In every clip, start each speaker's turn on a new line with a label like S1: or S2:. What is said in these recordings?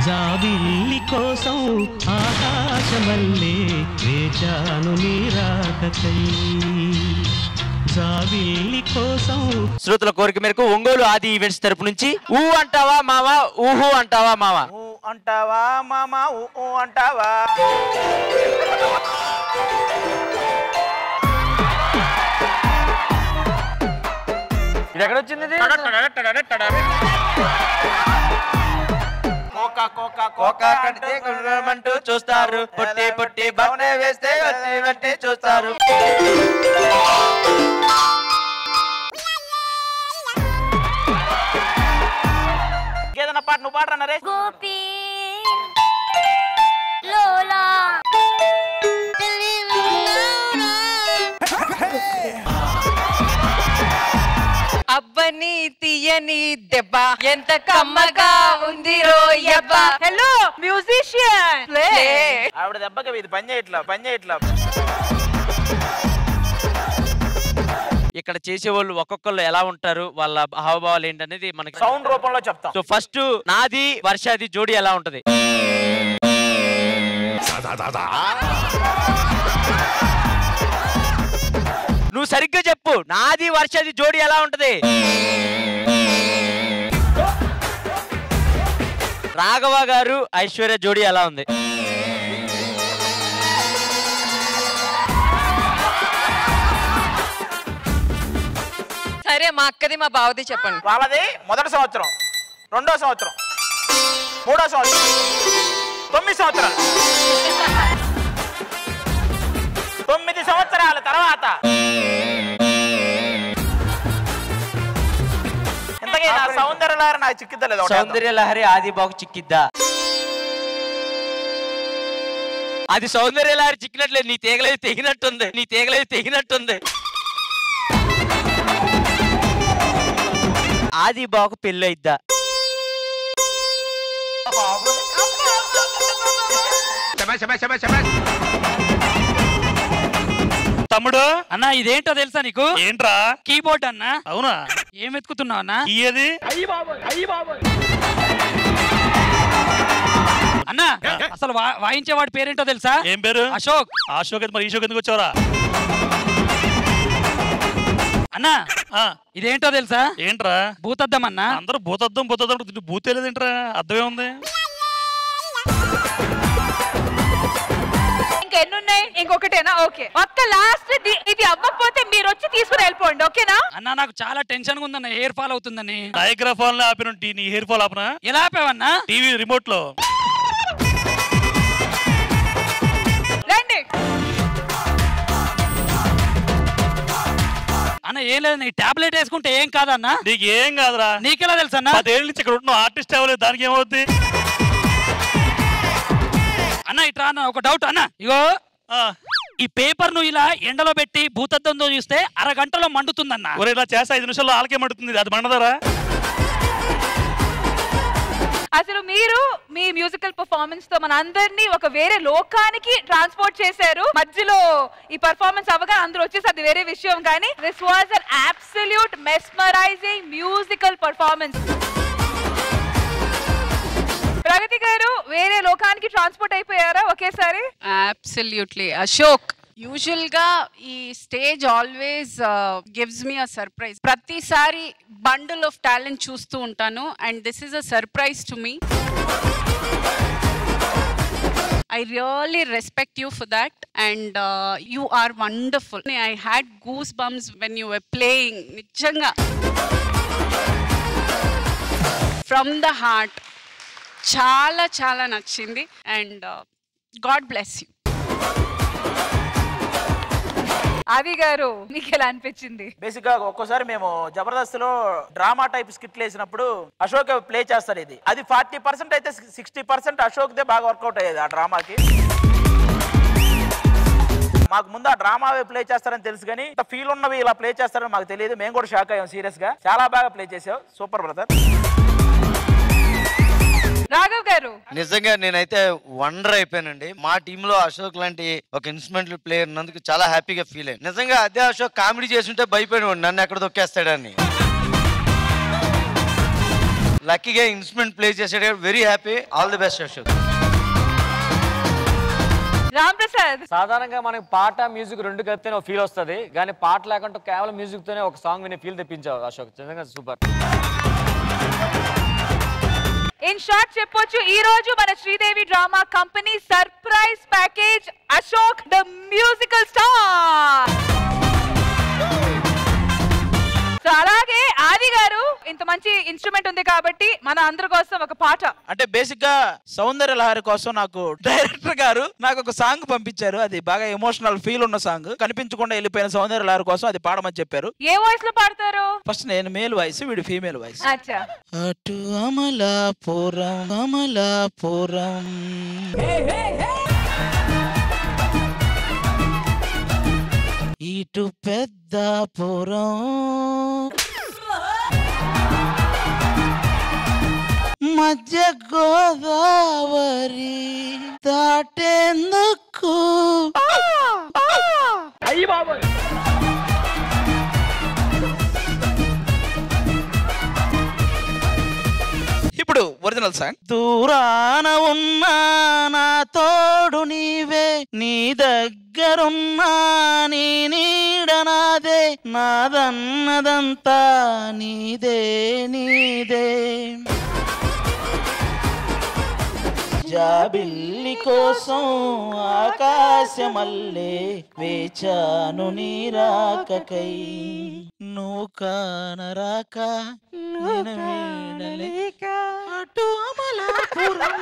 S1: జాబిల్లి కోసం ఆకాశమల్లే వేచాను నీరాకకై జాబిల్లి కోసం
S2: శ్రోతల కోరిక మేరకు ఒంగోలు ఆది ఈవెంట్స్ తరపు నుంచి ఊ అంటావా మావా ఊహు అంటావా మావా
S3: ఊ అంటావా మామ ఊ ఊ అంటావా
S2: ఇది ఎక్కడ వచ్చింది ఇది?
S3: కోకా కోకా
S2: కోకా కడితే గుర్రమంటూ చూస్తారు పొట్టి పొట్టి బౌనే వేస్తే వట్టి వట్టి చూస్తారు
S3: ఏదైనా పాట నువ్వు పాడరా నరేష్
S4: గోపి లోలా
S5: అబ్బని తీయని దెబ్బ ఎంత కమ్మగా ఉంది రోయబ్బ హలో మ్యూజిషియన్ ప్లే
S3: ఆవిడ దెబ్బకి ఇది పని చేయట్లా పని చేయట్లా
S2: ఇక్కడ చేసేవాళ్ళు ఒక్కొక్కళ్ళు ఎలా ఉంటారు వాళ్ళ హావభావాలు ఏంటనేది మనకి
S3: సౌండ్ రూపంలో చెప్తాం
S2: సో ఫస్ట్ నాది వర్షాది జోడి ఎలా ఉంటది నువ్వు సరిగ్గా చెప్పు నాది వర్షాది జోడి ఎలా ఉంటది రాఘవ గారు ఐశ్వర్య జోడి ఎలా ఉంది
S5: సరే మా అక్కది మా బావది చెప్పండి
S3: వాళ్ళది మొదటి సంవత్సరం రెండో సంవత్సరం మూడో సంవత్సరం తొమ్మిది సంవత్సరాలు తొమ్మిది సంవత్సరాల తర్వాత ఇంతకీ నా సౌందర్యలారు నాకు చిక్కిద్దలేదు ఒకటే అర్థం.
S2: సౌందర్య లహరి ఆది బాగు చిక్కిద్దా అది సౌందర్య లహరి చిక్కినట్లేదు నీ తీగలేదు తెగినట్టుంది నీ తీగలేదు తెగినట్టుంది ఆది బాగు పెళ్ళి అయిద్దా
S6: తమ్ముడు
S7: అన్నా ఇదేంటో తెలుసా నీకు
S6: ఏంట్రా
S7: కీబోర్డ్ అన్నా
S6: అవునా
S7: ఏం వెతుకుతున్నావు అన్నా
S6: ఇయ్యది
S7: అన్నా అసలు వా- వాయించేవాడి పేరేంటో తెలుసా
S6: ఏం పేరు
S7: అశోక్
S6: అశోక్ అయితే మరి ఈ షోక్ ఎందుకు వచ్చావరా
S7: అన్నా
S6: ఆ,
S7: ఇదేంటో తెలుసా
S6: ఏంట్రా
S7: భూతద్దం అన్నా
S6: అందరూ భూతద్దం భూతద్దం అంటారు. భూతే లేదేంట్రా అర్థమే ఉంది
S5: ఇంకెన్నున్నాయి ఇంకొకటేనా ఓకే ఒక్క లాస్ట్ ఇది అవ్వకపోతే మీరు వచ్చి తీసుకుని వెళ్ళిపోండి ఓకేనా
S7: అన్నా నాకు చాలా టెన్షన్ గా ఉందన్న హెయిర్ ఫాల్ అవుతుందని
S6: డయాగ్రా ఫాల్ ఆపిన నీ హెయిర్ ఫాల్ ఆపనా
S7: ఎలా ఆపావన్నా
S6: టీవీ రిమోట్ లో
S5: రండి
S7: అన్న ఏం లేదు నీ టాబ్లెట్ వేసుకుంటే ఏం కాదన్నా
S6: నీకు ఏం కాదురా
S7: నీకెలా తెలుసు అన్నా
S6: పదేళ్ళ నుంచి ఇక్కడ ఉంటున్నావు ఆర్టిస్ట్ అవ్వలేదు దానికి ఏమవుద్ది
S7: అన్న ఇట్రా అన్న ఒక డౌట్ అన్న ఇగో
S6: ఆ,
S7: ఈ పేపర్ ను ఇలా ఎండలో పెట్టి భూతద్దంతో చూస్తే అరగంటలో మండుతుందన్న
S6: ఒరే ఇలా చేస్తే ఐదు నిమిషాల్లో ఆలకే మడుతుంది అది మండదరా
S5: అసలు మీరు మీ మ్యూజికల్ పర్ఫార్మెన్స్ తో మన అందరినీ ఒక వేరే లోకానికి ట్రాన్స్పోర్ట్ చేశారు మధ్యలో ఈ పర్ఫార్మెన్స్ అవగా అందరూ వచ్చేసి అది వేరే విషయం కానీ this was an absolute mesmerizing musical performance Pragati garu వేరే లోకానికి ట్రాన్స్పోర్ట్ అయిపోయారా ఒకేసారి
S8: అబ్సల్యూట్లీ అశోక్ యూజువల్ గా ఈ stage always gives me a surprise ప్రతిసారి బండిల్ ఆఫ్ టాలెంట్ చూస్తూ ఉంటాను and this is a surprise to me I really respect you for that and you are wonderful I had goosebumps when you were playing నిజంగా from the heart చాలా చాలా నచ్చింది and God bless you
S5: ఆది గారు మీకు ఎలా అనిపించింది
S3: basic గా ఒక్కోసారి మేము జబర్దస్త్ లో డ్రామా టైప్ స్కిట్లు వేసినప్పుడు అశోక్ ప్లే చేస్తారు ఇది అది ఫార్టీ పర్సెంట్ అయితే సిక్స్టీ పర్సెంట్ అశోక్ దే బాగా వర్కౌట్ అయ్యేది ఆ డ్రామాకి మాకు ముందు ఆ డ్రామా ప్లే చేస్తారని తెలుసు కానీ ఫీల్ ఉన్నవి ఇలా ప్లే చేస్తారని మాకు తెలియదు మేము కూడా షాక్ అయ్యాం సీరియస్ గా చాలా బాగా ప్లే చేసావు సూపర్ బ్రదర్
S5: రాఘవ్ గారు
S9: నిజంగా నేనైతే వండర్ అయిపోయానండి మా టీంలో అశోక్ లాంటి ఒక ఇన్స్ట్రుమెంటల్ ప్లేయర్ నందుకు చాలా హ్యాపీగా ఫీల్ అయ్యాను నిజంగా అదే అశోక్ కామెడీ చేస్తుంటే భయపడేవాడు నన్ను ఎక్కడ దొక్కేస్తాడని లక్కీగా ఇన్స్ట్రుమెంట్ ప్లే చేసాడు very happy all the best Ashok
S5: Ram Prasad
S4: సాధారణంగా మనకి పాట మ్యూజిక్ రెండు కలిపితేనే ఒక ఫీల్ వస్తుంది కానీ పాట లేకుండా కేవలం మ్యూజిక్ తోనే ఒక సాంగ్ వినే ఫీల్ తెప్పించావు అశోక్ నిజంగా సూపర్
S5: ఇన్ షార్ట్ చెప్పొచ్చు ఈ రోజు మన Sridevi drama company surprise package Ashok the musical star so అలాగే ఆది గారు ఇంత మంచి ఇన్స్ట్రుమెంట్ ఉంది కాబట్టి మన అందరి కోసం ఒక పాట
S3: అంటే బేసిక్ గా సౌందర్య లహరి కోసం నాకు డైరెక్టర్ గారు నాకు ఒక సాంగ్ పంపించారు అది బాగా ఎమోషనల్ ఫీల్ ఉన్న సాంగ్ కనిపించకుండా వెళ్ళిపోయిన సౌందర్య లహరి కోసం అది పాడమని చెప్పారు
S5: ఏ వాయిస్ లో పాడతారు
S3: ఫస్ట్ నేను మేల్ వాయిస్ వీడు ఫీమేల్ వాయిస్
S5: అచ్చా
S3: అటు అమలాపురం అమలాపురం ఇటు పెద్దపురం మధ్య గోదావరి దాటేందుకు
S4: అయ్యి బాబు
S3: ఇప్పుడు ఒరిజినల్ సాంగ్ దూరాన ఉన్నా నా తోడు నీవే నీ దగ్గరున్నా నీ నీడ నాదే నాదన్నదంతా నీదే నీదే జాబిల్లి కోసం ఆకాశమల్లే వేచాను నీ రాకకై నువ్వు కానరాక నేను వీడలేక అటు అమలాపురం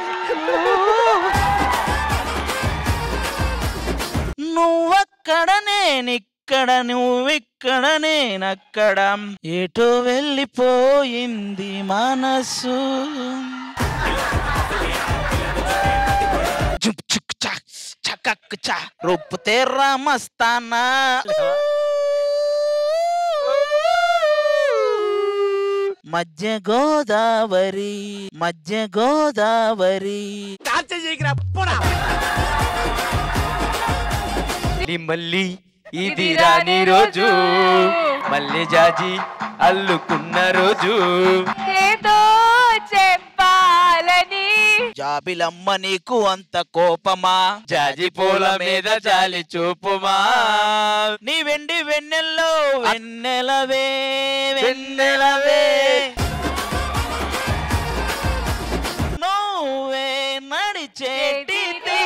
S3: నువ్వక్కడ నేనిక్కడ నువ్విక్కడ నేనక్కడ ఎటో వెళ్ళిపోయింది మనసు చుక్ చుక్ చా చకక్ చా రూప్ తేరా మస్తానా మధ్య గోదావరి మధ్య గోదావరి
S2: మళ్ళీ ఇది రాని రోజు మళ్ళీ జాజి అల్లుకున్న రోజు
S5: ఏదో చెప్పాలని
S3: జాబిలమ్మ నీకు అంత కోపమా
S2: జాజి పూల మీద జాలి చూపుమా
S3: నీ వెండి వెన్నెల్లో వెన్నెలవే
S2: వెన్నెలవే
S3: నువ్వే నడిచేటి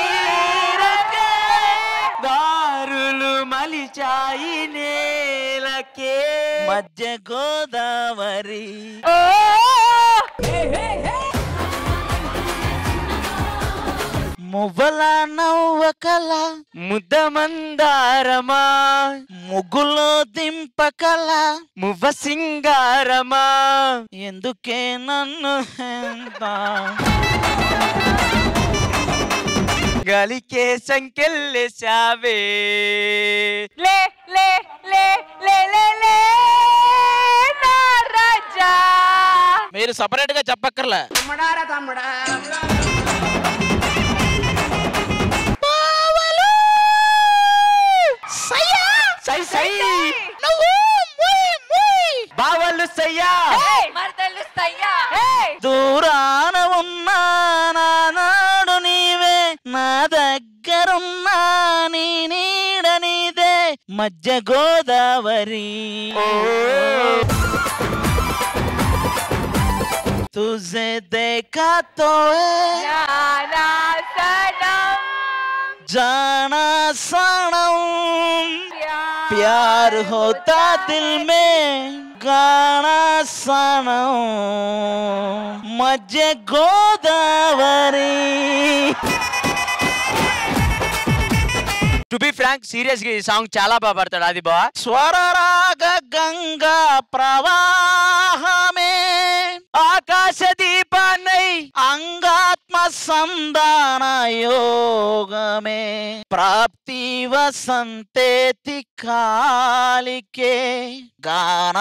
S2: దారులు మలిచాయి నేలకే
S3: మధ్య గోదావరి
S5: ఓ
S3: మువ్వల నవ్వకల
S2: ముద్ద మందారమా
S3: ముగ్గులో దింపకల
S2: మువ్వ సింగారమా
S3: ఎందుకే నన్ను ఎంత
S2: గాలికే సంకెళ్ళేశావే
S5: లే లే లే లే లే లే నా రాజా
S3: మీరు సపరేట్ గా చెప్పక్కర్లే
S2: సై సై బావలు సయ్యా
S3: దూరాన ఉన్నా నా నాడు నీవే నా దగ్గరున్నా నీ నీడ నీదే మధ్య గోదావరి तुझे देखा तो है
S5: నా సనం
S3: जाना सनम प्यार होता दिल में गाना सनम मध्य Godavari
S2: to be frank serious గా ఈ సాంగ్ చాలా బాగా పాడతాడు అది బా
S3: స్వరరాగ గంగా ప్రవాహమే
S2: ఆకాశ దీపాన్నై
S3: అంగాత్మ సంధాన యోగమే ప్రాప్తి వసంతేతి కాలికే గాన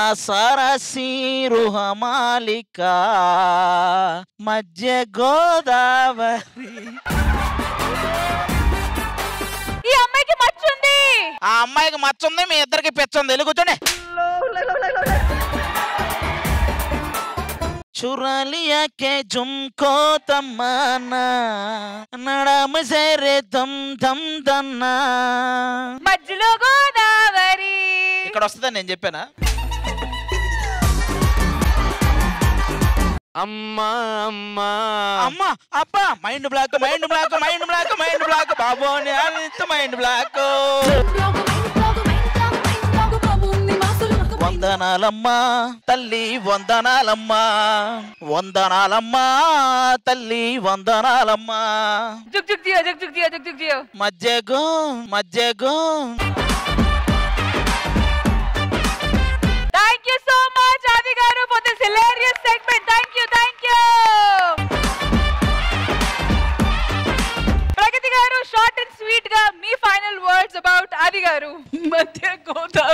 S3: సరసీరుహమాలిక మధ్య గోదావరి
S5: ఈ అమ్మాయికి మచ్చుంది
S3: ఆ అమ్మాయికి మచ్చ ఉంది మీ ఇద్దరికి పిచ్చ ఉంది వెళ్ళి కూర్చోండి
S2: चुरा लिया के झुमको तमन्ना नड़म से रे दम दम दन्ना
S5: మధ్యలో గోదావరి
S3: ఇక్కడ వస్తుందని నేను చెప్పానా
S4: అమ్మా అమ్మా
S2: అమ్మా అబ్బా mind block mind block mind block mind block బాబు మైండ్ బ్లాక్ వందనాలమ్మా తల్లి వందనాలమ్మా వందనాలమ్మా తల్లి వందనాలమ్మా
S5: జుక్ జుక్ జియో జుక్ జుక్ జియో జుక్ జుక్ జియో
S2: మధ్యగో మధ్యగో
S5: thank you so much Aadi garu for this hilarious segment thank you thank you Pragati garu short and sweet గా మీ ఫైనల్ వర్డ్స్ అబౌట్ ఆది గారు
S8: మధ్య గోదావరి